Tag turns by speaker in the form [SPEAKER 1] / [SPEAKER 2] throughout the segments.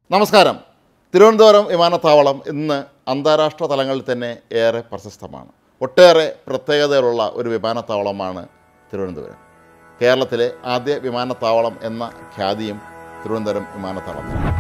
[SPEAKER 1] നമസ്കാരം തിരുവനന്തപുരം വിമാനത്താവളം ഇന്ന് അന്താരാഷ്ട്ര തലങ്ങളിൽ തന്നെ ഏറെ പ്രശസ്തമാണ് ഒട്ടേറെ പ്രത്യേകതകളുള്ള ഒരു വിമാനത്താവളമാണ് തിരുവനന്തപുരം കേരളത്തിലെ ആദ്യ വിമാനത്താവളം എന്ന ഖ്യാതിയും തിരുവനന്തപുരം വിമാനത്താവളത്തിന്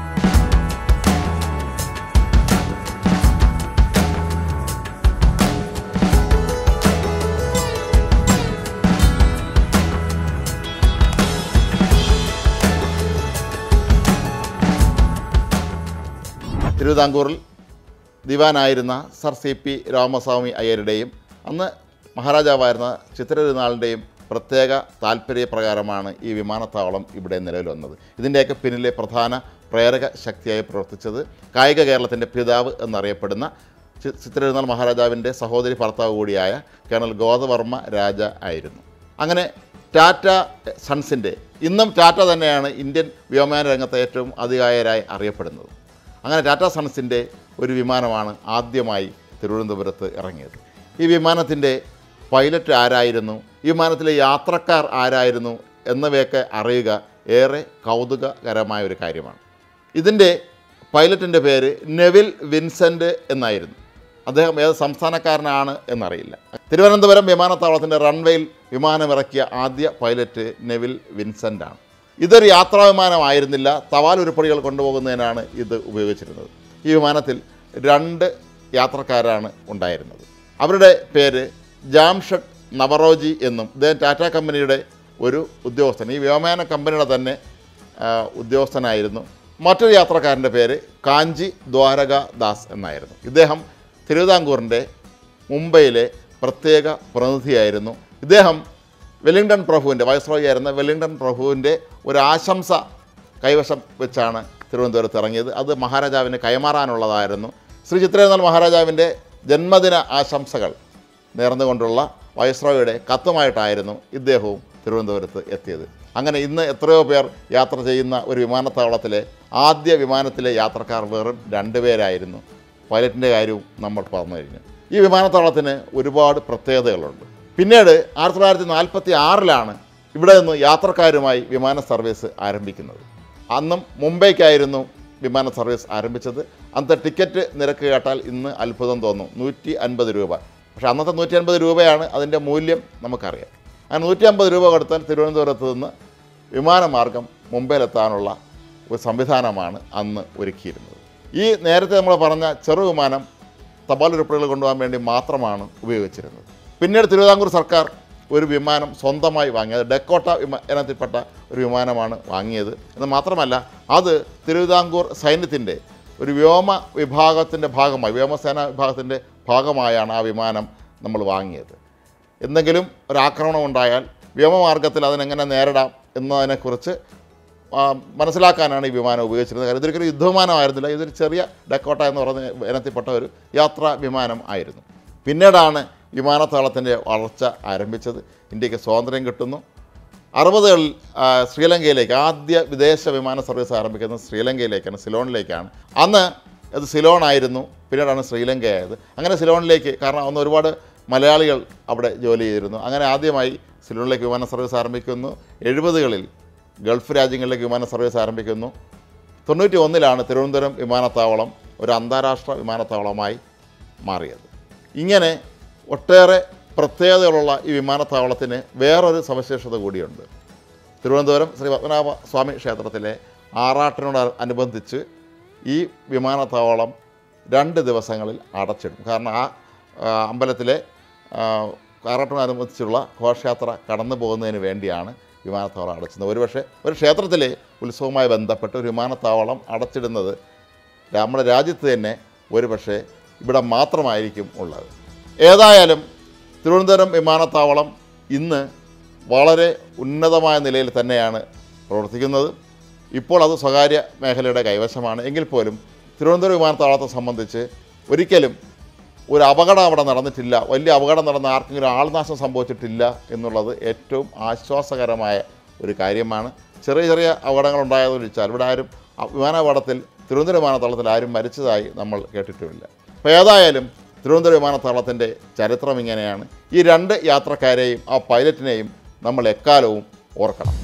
[SPEAKER 1] തിരുവിതാംകൂറിൽ ദിവാനായിരുന്ന സർ സി പി രാമസ്വാമി അയ്യരുടെയും അന്ന് മഹാരാജാവായിരുന്ന ചിത്രതിരുനാളിൻ്റെയും പ്രത്യേക താല്പര്യപ്രകാരമാണ് ഈ വിമാനത്താവളം ഇവിടെ നിലവിൽ വന്നത് ഇതിൻ്റെയൊക്കെ പിന്നിലെ പ്രധാന പ്രേരക ശക്തിയായി പ്രവർത്തിച്ചത് കായിക കേരളത്തിൻ്റെ പിതാവ് എന്നറിയപ്പെടുന്ന ചി- ചിത്രതിരുനാൾ മഹാരാജാവിൻ്റെ സഹോദരി ഭർത്താവ് കൂടിയായ കേണൽ ഗോദവർമ്മ രാജ ആയിരുന്നു അങ്ങനെ ടാറ്റ സൺസിൻ്റെ ഇന്നും ടാറ്റ തന്നെയാണ് ഇന്ത്യൻ വ്യോമയാന രംഗത്തെ ഏറ്റവും അധികായരായി അറിയപ്പെടുന്നത് അങ്ങനെ ടാറ്റ സൺസിൻ്റെ ഒരു വിമാനമാണ് ആദ്യമായി തിരുവനന്തപുരത്ത് ഇറങ്ങിയത് ഈ വിമാനത്തിൻ്റെ പൈലറ്റ് ആരായിരുന്നു ഈ വിമാനത്തിലെ യാത്രക്കാർ ആരായിരുന്നു എന്നിവയൊക്കെ അറിയുക ഏറെ കൗതുകകരമായ ഒരു കാര്യമാണ് ഇതിൻ്റെ പൈലറ്റിൻ്റെ പേര് നെവിൽ വിൻസെൻ്റ് എന്നായിരുന്നു അദ്ദേഹം ഏത് സംസ്ഥാനക്കാരനാണ് എന്നറിയില്ല തിരുവനന്തപുരം വിമാനത്താവളത്തിൻ്റെ റൺവേയിൽ വിമാനമിറക്കിയ ആദ്യ പൈലറ്റ് നെവിൽ വിൻസെൻ്റ് ആണ് ഇതൊരു യാത്രാ വിമാനമായിരുന്നില്ല തപാൽ ഉരുപ്പടികൾ കൊണ്ടുപോകുന്നതിനാണ് ഇത് ഉപയോഗിച്ചിരുന്നത് ഈ വിമാനത്തിൽ രണ്ട് യാത്രക്കാരാണ് ഉണ്ടായിരുന്നത് അവരുടെ പേര് ജാംഷഡ് നവറോജി എന്നും ഇദ്ദേഹം ടാറ്റ കമ്പനിയുടെ ഒരു ഉദ്യോഗസ്ഥൻ ഈ വ്യോമയാന കമ്പനിയുടെ തന്നെ ആ, ഉദ്യോഗസ്ഥനായിരുന്നു മറ്റൊരു യാത്രക്കാരൻ്റെ പേര് കാഞ്ചി ദ്വാരക ദാസ് എന്നായിരുന്നു ഇദ്ദേഹം തിരുവിതാംകൂറിൻ്റെ മുംബൈയിലെ പ്രത്യേക പ്രതിനിധിയായിരുന്നു ഇദ്ദേഹം വെല്ലിംഗ്ടൺ പ്രഭുവിൻ്റെ വൈസ്രോയി ആയിരുന്ന വെല്ലിംഗ്ടൺ പ്രഭുവിൻ്റെ ഒരു ആശംസ കൈവശം വെച്ചാണ് തിരുവനന്തപുരത്ത് ഇറങ്ങിയത് അത് മഹാരാജാവിന് കൈമാറാനുള്ളതായിരുന്നു ശ്രീ ചിത്രേന്ദ്രൻ മഹാരാജാവിൻ്റെ ജന്മദിന ആശംസകൾ നേർന്നുകൊണ്ടുള്ള വൈസ്രോയുടെ കത്തുമായിട്ടായിരുന്നു ഇദ്ദേഹവും തിരുവനന്തപുരത്ത് എത്തിയത് അങ്ങനെ ഇന്ന് എത്രയോ പേർ യാത്ര ചെയ്യുന്ന ഒരു വിമാനത്താവളത്തിലെ ആദ്യ വിമാനത്തിലെ യാത്രക്കാർ വെറും രണ്ടുപേരായിരുന്നു പൈലറ്റിൻ്റെ കാര്യവും നമ്മൾ പറഞ്ഞു കഴിഞ്ഞു ഈ വിമാനത്താവളത്തിന് ഒരുപാട് പ്രത്യേകതകളുണ്ട് പിന്നീട് ആയിരത്തി തൊള്ളായിരത്തി നാൽപ്പത്തി ആറിലാണ് ഇവിടെ നിന്ന് യാത്രക്കാരുമായി വിമാന സർവീസ് ആരംഭിക്കുന്നത് അന്നും മുംബൈക്കായിരുന്നു വിമാന സർവീസ് ആരംഭിച്ചത് അന്നത്തെ ടിക്കറ്റ് നിരക്ക് കേട്ടാൽ ഇന്ന് അത്ഭുതം തോന്നും നൂറ്റി അൻപത് രൂപ പക്ഷേ അന്നത്തെ നൂറ്റി അൻപത് രൂപയാണ് അതിൻ്റെ മൂല്യം നമുക്കറിയാം ആ നൂറ്റി അമ്പത് രൂപ കൊടുത്താൽ തിരുവനന്തപുരത്ത് നിന്ന് വിമാനമാർഗം മുംബൈയിലെത്താനുള്ള ഒരു സംവിധാനമാണ് അന്ന് ഒരുക്കിയിരുന്നത് ഈ നേരത്തെ നമ്മൾ പറഞ്ഞ ചെറു വിമാനം തപാൽ ഉരുപ്പടികൾ കൊണ്ടുപോകാൻ വേണ്ടി മാത്രമാണ് ഉപയോഗിച്ചിരുന്നത് പിന്നീട് തിരുവിതാംകൂർ സർക്കാർ ഒരു വിമാനം സ്വന്തമായി വാങ്ങിയത് ഡെക്കോട്ട വിമാ ഇനത്തിൽപ്പെട്ട ഒരു വിമാനമാണ് വാങ്ങിയത് എന്ന് മാത്രമല്ല അത് തിരുവിതാംകൂർ സൈന്യത്തിൻ്റെ ഒരു വ്യോമ വിഭാഗത്തിൻ്റെ ഭാഗമായി വ്യോമസേന വിഭാഗത്തിൻ്റെ ഭാഗമായാണ് ആ വിമാനം നമ്മൾ വാങ്ങിയത് എന്തെങ്കിലും ഒരു ആക്രമണം ഉണ്ടായാൽ വ്യോമമാർഗത്തിൽ അതിനെങ്ങനെ നേരിടാം എന്നതിനെക്കുറിച്ച് ആ, മനസ്സിലാക്കാനാണ് ഈ വിമാനം ഉപയോഗിച്ചിരുന്നത് കാര്യം ഇതൊരിക്കലും യുദ്ധവിമാനമായിരുന്നില്ല ഇതൊരു ചെറിയ ഡെക്കോട്ട എന്ന് പറയുന്ന ഇനത്തിൽപ്പെട്ട ഒരു യാത്രാ വിമാനം ആയിരുന്നു പിന്നീടാണ് വിമാനത്താവളത്തിൻ്റെ വളർച്ച ആരംഭിച്ചത് ഇന്ത്യക്ക് സ്വാതന്ത്ര്യം കിട്ടുന്നു അറുപതുകളിൽ ആ, ശ്രീലങ്കയിലേക്ക് ആദ്യ വിദേശ വിമാന സർവീസ് ആരംഭിക്കുന്നത് ശ്രീലങ്കയിലേക്കാണ് സിലോണിലേക്കാണ് അന്ന് അത് സിലോൺ ആയിരുന്നു പിന്നീടാണ് ശ്രീലങ്കയായത് അങ്ങനെ സിലോണിലേക്ക് കാരണം അന്ന് ഒരുപാട് മലയാളികൾ അവിടെ ജോലി ചെയ്തിരുന്നു അങ്ങനെ ആദ്യമായി സിലോണിലേക്ക് വിമാന സർവീസ് ആരംഭിക്കുന്നു എഴുപതുകളിൽ ഗൾഫ് രാജ്യങ്ങളിലേക്ക് വിമാന സർവീസ് ആരംഭിക്കുന്നു തൊണ്ണൂറ്റി ഒന്നിലാണ് തിരുവനന്തപുരം വിമാനത്താവളം ഒരു അന്താരാഷ്ട്ര വിമാനത്താവളമായി മാറിയത് ഇങ്ങനെ ഒട്ടേറെ പ്രത്യേകതകളുള്ള ഈ വിമാനത്താവളത്തിന് വേറൊരു സവിശേഷത കൂടിയുണ്ട് തിരുവനന്തപുരം ശ്രീ പത്മനാഭ സ്വാമി ക്ഷേത്രത്തിലെ ആറാട്ടിനോട് അനുബന്ധിച്ച് ഈ വിമാനത്താവളം രണ്ട് ദിവസങ്ങളിൽ അടച്ചിടും കാരണം ആ ആ, അമ്പലത്തിലെ ആ, ആറാട്ടിനോടനുബന്ധിച്ചുള്ള ഘോഷയാത്ര കടന്നു പോകുന്നതിന് വേണ്ടിയാണ് വിമാനത്താവളം അടച്ചിരുന്നത് ഒരുപക്ഷെ ഒരു ക്ഷേത്രത്തിലെ ഉത്സവവുമായി ബന്ധപ്പെട്ട് ഒരു വിമാനത്താവളം അടച്ചിടുന്നത് നമ്മുടെ രാജ്യത്ത് തന്നെ ഒരുപക്ഷെ ഇവിടെ മാത്രമായിരിക്കും ഉള്ളത് ഏതായാലും തിരുവനന്തപുരം വിമാനത്താവളം ഇന്ന് വളരെ ഉന്നതമായ നിലയിൽ തന്നെയാണ് പ്രവർത്തിക്കുന്നത് ഇപ്പോൾ അത് സ്വകാര്യ മേഖലയുടെ കൈവശമാണ് എങ്കിൽ പോലും തിരുവനന്തപുരം വിമാനത്താവളത്തെ സംബന്ധിച്ച് ഒരിക്കലും ഒരു അപകടം അവിടെ നടന്നിട്ടില്ല വലിയ അപകടം നടന്ന ആർക്കെങ്കിലും ആൾനാശം സംഭവിച്ചിട്ടില്ല എന്നുള്ളത് ഏറ്റവും ആശ്വാസകരമായ ഒരു കാര്യമാണ് ചെറിയ ചെറിയ അപകടങ്ങൾ ഉണ്ടായതെന്ന് വെച്ചാൽ ഇവിടെ ആരും അ- വിമാനാപകടത്തിൽ തിരുവനന്തപുരം വിമാനത്താവളത്തിൽ ആരും മരിച്ചതായി നമ്മൾ കേട്ടിട്ടുമില്ല അപ്പോൾ ഏതായാലും തിരുവനന്തപുരം വിമാനത്താവളത്തിൻ്റെ ചരിത്രം ഇങ്ങനെയാണ് ഈ രണ്ട് യാത്രക്കാരെയും ആ പൈലറ്റിനെയും നമ്മൾ എക്കാലവും ഓർക്കണം